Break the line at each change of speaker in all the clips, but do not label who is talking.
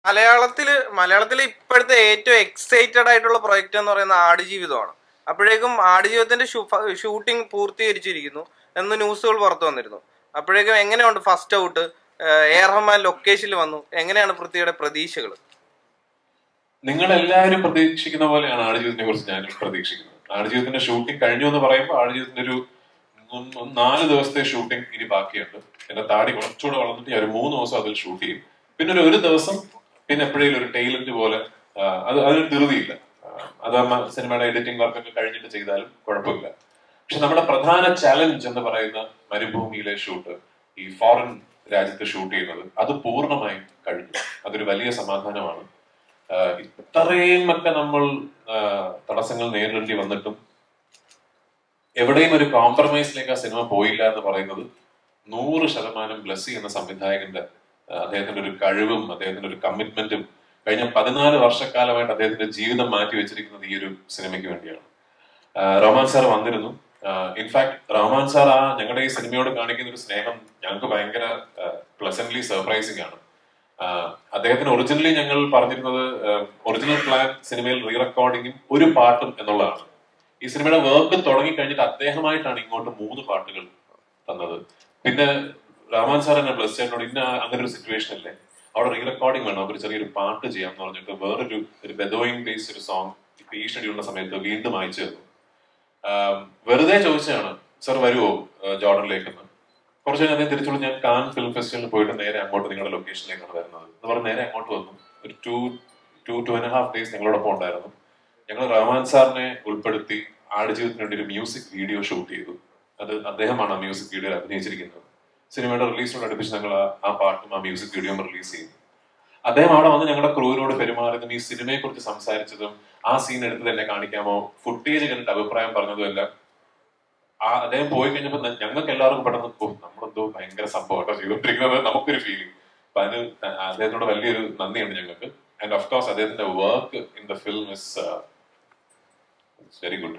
മലയാളത്തില് മലയാളത്തിലെ ഇപ്പോഴത്തെ ഏറ്റവും എക്സൈറ്റഡ് ആയിട്ടുള്ള പ്രൊജക്റ്റ് എന്ന് പറയുന്ന ആടുജീവിതമാണ് അപ്പോഴേക്കും ആടുജീവിതത്തിന്റെ ഷൂട്ടിംഗ് പൂർത്തീകരിച്ചിരിക്കുന്നു എന്ന് ന്യൂസുകൾ പുറത്തു വന്നിരുന്നു അപ്പോഴേക്കും എങ്ങനെയുണ്ട് first out A R Rahman ലൊക്കേഷനിൽ വന്നു എങ്ങനെയാണ് പൃഥ്വിയുടെ പ്രതീക്ഷകൾ
നിങ്ങൾ എല്ലാവരും പ്രതീക്ഷിക്കുന്ന പോലെയാണ് ആടുജീവിതത്തിനെ കുറിച്ച് ഞാനും പ്രതീക്ഷിക്കുന്നത് ആടുജീവിതത്തിന്റെ ഷൂട്ടിംഗ് കഴിഞ്ഞു എന്ന് പറയുമ്പോൾ ആടുജീവിതത്തിന്റെ ഒരു മൂന്ന്- മൂന്ന് നാല് ദിവസത്തെ ഷൂട്ടിംഗ് ഇനി ബാക്കിയുണ്ട് എന്റെ താടി കുറച്ചുകൂടെ വളർന്നിട്ട് ഞാൻ ഒരു മൂന്ന് ദിവസം അതിൽ ഷൂട്ട് ചെയ്യും പിന്നെ ഒരു ഒരു ദിവസം പിന്നെ എപ്പോഴേലും ഒരു ടൈലന്റ് പോലെ ആ, അത് അതിന് ധൃതിയില്ല ആ, അത് നമ്മ സിനിമയുടെ എഡിറ്റിംഗ് വർക്കൊക്കെ കഴിഞ്ഞിട്ട് ചെയ്താലും കുഴപ്പമില്ല പക്ഷെ നമ്മുടെ പ്രധാന ചലഞ്ച് എന്ന് പറയുന്ന മരുഭൂമിയിലെ ഷൂട്ട് ഈ ഫോറിൻ രാജ്യത്ത് ഷൂട്ട് ചെയ്യുന്നത് അത് പൂർണ്ണമായും കഴിഞ്ഞു അതൊരു വലിയ സമാധാനമാണ് ആഹ് ഇത്രയും ഒക്കെ നമ്മൾ ആഹ് തടസ്സങ്ങൾ നേരിടേണ്ടി വന്നിട്ടും എവിടെയും ഒരു കോംപ്രമൈസിലേക്ക് ആ സിനിമ പോയില്ല എന്ന് പറയുന്നത് നൂറ് ശതമാനം ബ്ലസ്സി എന്ന സംവിധായകന്റെ ആഹ് അദ്ദേഹത്തിന്റെ ഒരു കഴിവും അദ്ദേഹത്തിന്റെ ഒരു കമ്മിറ്റ്മെന്റും കഴിഞ്ഞ പതിനാല് വർഷക്കാലമായിട്ട് അദ്ദേഹത്തിന്റെ ജീവിതം മാറ്റി വെച്ചിരിക്കുന്നത് ഈ ഒരു സിനിമയ്ക്ക് വേണ്ടിയാണ് ആഹ് റഹ്മാൻ സാർ വന്നിരുന്നു ഇൻഫാക്ട് റഹ്മാൻ സാർ ആ ഞങ്ങളുടെ ഈ സിനിമയോട് കാണിക്കുന്ന ഒരു സ്നേഹം ഞങ്ങൾക്ക് ഭയങ്കര പ്ലസന്റ്ലി സർപ്രൈസിംഗ് ആണ് ആഹ് അദ്ദേഹത്തിന് ഒറിജിനലി ഞങ്ങൾ പറഞ്ഞിരുന്നത് ഒറിജിനൽ പ്ലാൻ സിനിമയിൽ റീ റെക്കോർഡിങ്ങും ഒരു പാട്ടും എന്നുള്ളതാണ് ഈ സിനിമയുടെ വർക്ക് തുടങ്ങി കഴിഞ്ഞിട്ട് അദ്ദേഹമായിട്ടാണ് ഇങ്ങോട്ട് മൂന്ന് പാട്ടുകൾ തന്നത് പിന്നെ റഹ്മാൻ സാർ എന്നെ ബ്ലസ് ചേട്ടനോട് ഇന്ന അങ്ങനെ ഒരു സിറ്റുവേഷൻ അല്ലേ അവിടെ റീ റെക്കോർഡിംഗ് വേണം ഒരു ചെറിയൊരു പാട്ട് ചെയ്യാം എന്ന് പറഞ്ഞിട്ട് വേറൊരു ഒരു ബെദോയിങ് ബേസ്ഡ് ഒരു സോങ് ഇപ്പൊ ഈ ഷെഡ്യൂളിന്റെ സമയത്ത് വീണ്ടും അയച്ചു തന്നു ആം, വെറുതെ ചോദിച്ചതാണ് സർ വരുമോ ജോർഡനിലേക്ക് എന്ന് കുറച്ച് കഴിഞ്ഞ് അദ്ദേഹം തിരിച്ചുള്ള ഞാൻ കാൻ ഫിലിം ഫെസ്റ്റിവലിൽ പോയിട്ട് നേരെ അങ്ങോട്ട് നിങ്ങളുടെ ലൊക്കേഷനിലേക്കാണ് വരുന്നത് എന്ന് പറഞ്ഞ് നേരെ അങ്ങോട്ട് വന്നു ഒരു two two two and half days ഞങ്ങളോടൊപ്പം ഉണ്ടായിരുന്നു ഞങ്ങൾ റഹ്മാൻ സാറിനെ ഉൾപ്പെടുത്തി ആടുജീവിതത്തിന് വേണ്ടി ഒരു മ്യൂസിക് വീഡിയോ ഷൂട്ട് ചെയ്തു അത് അദ്ദേഹമാണ് ആ മ്യൂസിക് വീഡിയോയിൽ അഭിനയിച്ചിരിക്കുന്നത് സിനിമയുടെ റിലീസിനോട് അടുപ്പിച്ച് ഞങ്ങൾ ആ- ആ പാട്ടും ആ മ്യൂസിക് വീഡിയോയും റിലീസ് ചെയ്തു അദ്ദേഹം അവിടെ വന്ന് ഞങ്ങളുടെ ക്രൂവിനോട് പെരുമാറിയതും ഈ സിനിമയെ കുറിച്ച് സംസാരിച്ചതും ആ സീൻ എടുത്ത് തന്നെ കാണിക്കാമോ ഫുട്ടേജ് കണ്ടിട്ട് അഭിപ്രായം പറഞ്ഞതും എല്ലാം ആ അദ്ദേഹം പോയി കഴിഞ്ഞപ്പോ ന- ഞങ്ങൾക്ക് എല്ലാവർക്കും പെട്ടെന്ന് ഓ നമ്മളെന്തോ ഭയങ്കര സംഭവം കേട്ടോ ചെയ്തോണ്ടിരിക്കുന്നത് നമുക്കൊരു ഫീലിംഗ് അപ്പൊ അതിന് ത- അദ്ദേഹത്തിനോട് വലിയൊരു നന്ദിയുണ്ട് ഞങ്ങൾക്ക് ആൻഡ് ഓഫ് കോഴ്സ് അദ്ദേഹത്തിന്റെ work in the film is very good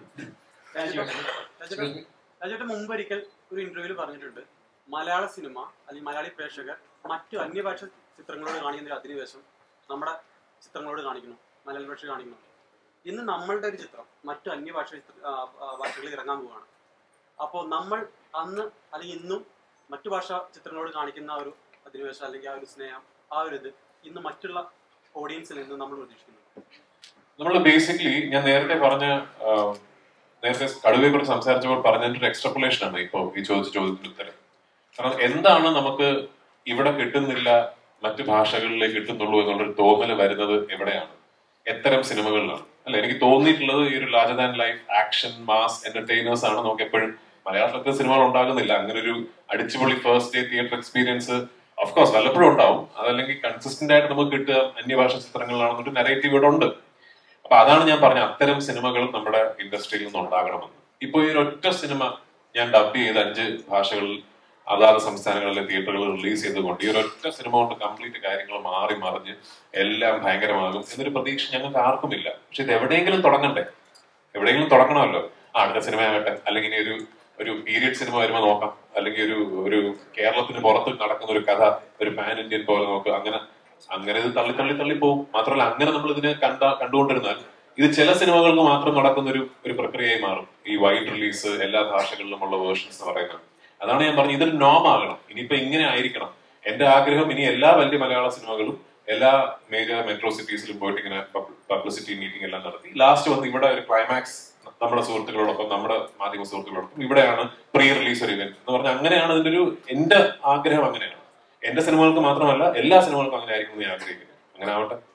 രാജേട്ടൻ മുമ്പ് ഒരിക്കൽ ഒരു ഇന്റർവ്യൂവിൽ പറഞ്ഞിട്ടുണ്ട് മലയാള സിനിമ അല്ലെങ്കിൽ മലയാളി പ്രേക്ഷകർ മറ്റു അന്യഭാഷ ചിത്രങ്ങളോട് കാണിക്കുന്ന അധിനിവേശം നമ്മുടെ ചിത്രങ്ങളോട് കാണിക്കുന്നു മലയാള ഭാഷ കാണിക്കുന്നു ഇന്ന് നമ്മളുടെ ഒരു ചിത്രം മറ്റു അന്യഭാഷ ചിത്ര- ആ, ആ, ഭാഷകളിൽ ഇറങ്ങാൻ പോവുകയാണ് അപ്പോൾ നമ്മൾ അന്ന് അല്ലെങ്കിൽ ഇന്നും മറ്റു ഭാഷ ചിത്രങ്ങളോട് കാണിക്കുന്ന ആ ഒരു അധിനിവേശം അല്ലെങ്കിൽ ആ ഒരു സ്നേഹം ആ ഒരു ഇത് ഇന്ന് മറ്റുള്ള ഓഡിയൻസിൽ നിന്ന് നമ്മൾ പ്രതീക്ഷിക്കുന്നു
നമ്മൾ ബേസിക്കലി ഞാൻ നേരത്തെ പറഞ്ഞ ആ, നേരത്തെ കടുവയെ കുറിച്ച് സംസാരിച്ചപ്പോൾ പറഞ്ഞതിന്റെ ഒരു എക്സ്ട്രപ്പുലേഷൻ ആണ് ഇപ്പോൾ ഈ ചോദിച്ച ചോദ്യത്തിന് ഉത്തരം കാരണം എന്താണ് നമുക്ക് ഇവിടെ കിട്ടുന്നില്ല മറ്റു ഭാഷകളിലേക്ക് കിട്ടുന്നുള്ളൂ എന്നുള്ളൊരു തോന്നൽ വരുന്നത് എവിടെയാണ് എത്തരം സിനിമകളിലാണ് അല്ല എനിക്ക് തോന്നിയിട്ടുള്ളത് ഈ ഒരു larger than life action mass entertainers ആണ് നമുക്ക് എപ്പോഴും മലയാളത്തിലത്തെ സിനിമകൾ ഉണ്ടാകുന്നില്ല അങ്ങനെ ഒരു അടിച്ചുപൊളി first day theatre experience of course വല്ലപ്പോഴും ഉണ്ടാവും അതല്ലെങ്കിൽ കൺസിസ്റ്റന്റ് ആയിട്ട് നമുക്ക് കിട്ടുക അന്യഭാഷ ചിത്രങ്ങളിലാണെന്നൊരു നെറേറ്റീവ് ഇവിടെ ഉണ്ട് അപ്പൊ അതാണ് ഞാൻ പറഞ്ഞ അത്തരം സിനിമകൾ നമ്മുടെ ഇൻഡസ്ട്രിയിൽ നിന്ന് ഉണ്ടാകണമെന്ന് ഇപ്പൊ ഈ ഒരൊറ്റ സിനിമ ഞാൻ ഡബ് ചെയ്ത് അഞ്ച് ഭാഷകളിൽ അതാത് സംസ്ഥാനങ്ങളിലെ തിയേറ്ററുകൾ റിലീസ് ചെയ്തുകൊണ്ട് ഈ ഒരൊറ്റ സിനിമ കൊണ്ട് കംപ്ലീറ്റ് കാര്യങ്ങൾ മാറി മറിഞ്ഞ് എല്ലാം ഭയങ്കരമാകും എന്നൊരു പ്രതീക്ഷ ഞങ്ങൾക്ക് ആർക്കുമില്ല പക്ഷെ ഇത് എവിടെയെങ്കിലും തുടങ്ങണ്ടേ എവിടെയെങ്കിലും തുടങ്ങണമല്ലോ ആ അടുത്ത സിനിമ ആകട്ടെ അല്ലെങ്കിൽ ഇനി ഒരു ഒരു പീരിയഡ് സിനിമ വരുമ്പോൾ നോക്കാം അല്ലെങ്കിൽ ഒരു ഒരു കേരളത്തിന് പുറത്ത് നടക്കുന്ന ഒരു കഥ ഒരു പാൻ ഇന്ത്യൻ പോലെ നോക്കുക അങ്ങനെ അങ്ങനെ ഇത് തള്ളി തള്ളി തള്ളി പോകും മാത്രമല്ല അങ്ങനെ നമ്മൾ ഇതിനെ കണ്ട കണ്ടുകൊണ്ടിരുന്നാൽ ഇത് ചില സിനിമകൾക്ക് മാത്രം നടക്കുന്ന ഒരു ഒരു പ്രക്രിയയായി മാറും ഈ വൈഡ് റിലീസ് എല്ലാ ഭാഷകളിലുമുള്ള വേർഷൻസ് എന്ന് പറയുന്നത് അതാണ് ഞാൻ പറഞ്ഞത് ഇതൊരു നോം ആകണം ഇനിയിപ്പോ ഇങ്ങനെ ആയിരിക്കണം എന്റെ ആഗ്രഹം ഇനി എല്ലാ വലിയ മലയാള സിനിമകളും എല്ലാ മേജർ മെട്രോ സിറ്റീസിലും പോയിട്ട് ഇങ്ങനെ പബ്ലിസിറ്റി മീറ്റിംഗ് എല്ലാം നടത്തി ലാസ്റ്റ് വന്ന് ഇവിടെ ഒരു ക്ലൈമാക്സ് നമ്മുടെ സുഹൃത്തുക്കളോടൊപ്പം നമ്മുടെ മാധ്യമ സുഹൃത്തുക്കളോടൊപ്പം ഇവിടെയാണ് പ്രീ റിലീസ് ഒരു ഇവന്റ് എന്ന് പറഞ്ഞാൽ അങ്ങനെയാണ് ഇതിന്റെ ഒരു എന്റെ ആഗ്രഹം അങ്ങനെയാണ് എന്റെ സിനിമകൾക്ക് മാത്രമല്ല എല്ലാ സിനിമകൾക്കും അങ്ങനെ ആയിരിക്കും എന്ന് ഞാൻ ആഗ്രഹിക്കുന്നു അങ്ങനെ ആവട്ടെ